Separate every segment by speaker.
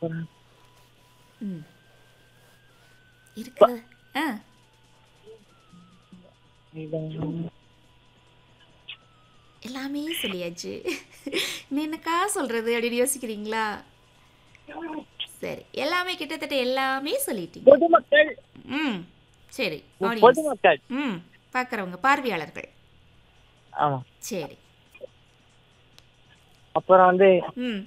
Speaker 1: அப்புறம்
Speaker 2: ம் இருக்குது ஆ
Speaker 1: இதான்.
Speaker 2: எல்லாமே சொல்லியாச்சு நீ என்னக்கா சொல்றது அப்படின்னு யோசிக்கிறீங்களா சரி எல்லாமே கிட்டத்தட்ட எல்லாமே சொல்லிட்டீங்க
Speaker 1: பொதுமக்கள்
Speaker 2: ம் சரி audience.
Speaker 1: பொதுமக்கள்
Speaker 2: ம் பார்க்குறவங்க பார்வையாளர்கள்
Speaker 1: ஆமா
Speaker 2: சரி
Speaker 1: அப்புறம் வந்து
Speaker 2: ம்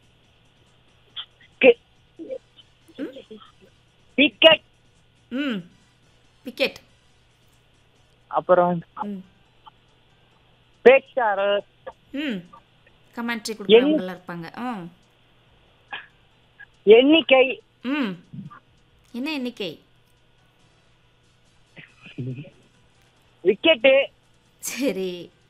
Speaker 1: டிக்கெட்
Speaker 2: ம் விக்கெட்
Speaker 1: அப்புறம்
Speaker 2: ம்
Speaker 1: பேச்சாளர்
Speaker 2: ம் கமெண்ட்ரி கொடுக்குறவங்களாம் இருப்பாங்க ம்
Speaker 1: எண்ணிக்கை
Speaker 2: ம் என்ன எண்ணிக்கை
Speaker 1: விக்கெட்டு
Speaker 2: சரி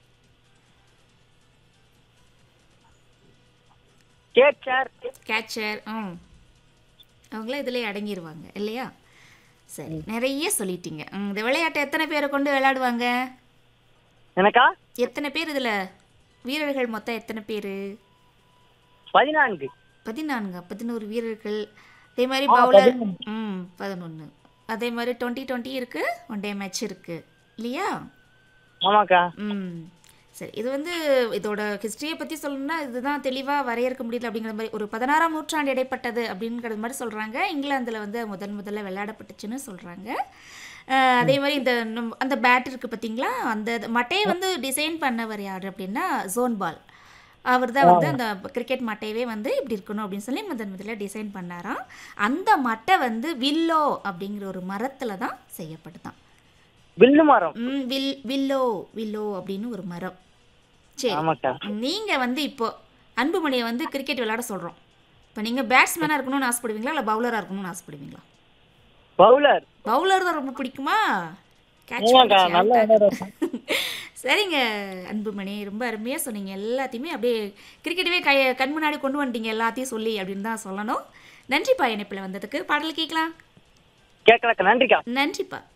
Speaker 1: கேச்சர்
Speaker 2: கேச்சர் ம் அவங்களாம் இதில் அடங்கிடுவாங்க இல்லையா சரி நிறைய சொல்லிட்டீங்க ம் இந்த விளையாட்டை எத்தனை பேரை கொண்டு விளையாடுவாங்க
Speaker 1: எனக்கா
Speaker 2: எத்தனை பேர் இதில் வீரர்கள் மொத்தம் எத்தனை பேர்
Speaker 1: பதினான்கு
Speaker 2: பதினான்கு பதினோரு வீரர்கள் அதே மாதிரி
Speaker 1: ஆ,
Speaker 2: பவுலர்
Speaker 1: பதினொன்னு.
Speaker 2: ம் பதினொன்று அதே மாதிரி டுவெண்ட்டி டுவெண்ட்டி இருக்குது ஒன் டே மேட்ச் இருக்குது இல்லையா
Speaker 1: ஆமாக்கா
Speaker 2: ம் சரி இது வந்து இதோட ஹிஸ்ட்ரியை பற்றி சொல்லணும்னா இதுதான் தெளிவாக வரையறுக்க முடியல அப்படிங்கிற மாதிரி ஒரு பதினாறாம் நூற்றாண்டு இடைப்பட்டது அப்படிங்கிறது மாதிரி சொல்கிறாங்க இங்கிலாந்தில் வந்து முதன் முதல்ல விளையாடப்பட்டுச்சுன்னு சொல்கிறாங்க அதே மாதிரி இந்த நம்- அந்த பேட் இருக்குது பார்த்தீங்களா அந்த மட்டையை வந்து டிசைன் பண்ணவர் யார் அப்படின்னா ஜோன் பால் அவர் தான் வந்து அந்த கிரிக்கெட் மட்டையவே வந்து இப்படி இருக்கணும் அப்படின்னு சொல்லி முதன் முதல்ல டிசைன் பண்ணாராம் அந்த மட்டை வந்து வில்லோ அப்படிங்கிற ஒரு மரத்தில் தான் செய்யப்படுதான்
Speaker 1: வில்லு மரம்
Speaker 2: ம் வில் வில்லோ வில்லோ அப்படின்னு ஒரு மரம் சரி
Speaker 1: ஆமாக்கா
Speaker 2: நீங்க வந்து இப்போ அன்புமணியை வந்து கிரிக்கெட் விளையாட சொல்றோம் இப்போ நீங்க பேட்ஸ்மேனாக இருக்கணும்னு ஆசைப்படுவீங்களா இல்லை பவுலராக இருக்கணும்னு ஆசைப்படுவீங்களா
Speaker 1: பவுலர்
Speaker 2: பவுலர் தான் ரொம்ப பிடிக்குமா Catch
Speaker 1: ஆமாக்கா
Speaker 2: பிடிச்சு
Speaker 1: நல்லா
Speaker 2: out ஆ-
Speaker 1: விளையாடுறேன்.
Speaker 2: சரிங்க அன்புமணி ரொம்ப அருமையாக சொன்னீங்க எல்லாத்தையுமே அப்படியே கிரிக்கெட்டவே கை கண் முன்னாடி கொண்டு வந்துட்டீங்க எல்லாத்தையும் சொல்லி அப்படின்னு தான் சொல்லணும் நன்றிப்பா இணைப்பில் வந்ததுக்கு பாடல் கேட்கலாம்
Speaker 1: கேட்கலக்கா நன்றிக்கா
Speaker 2: நன்றிப்பா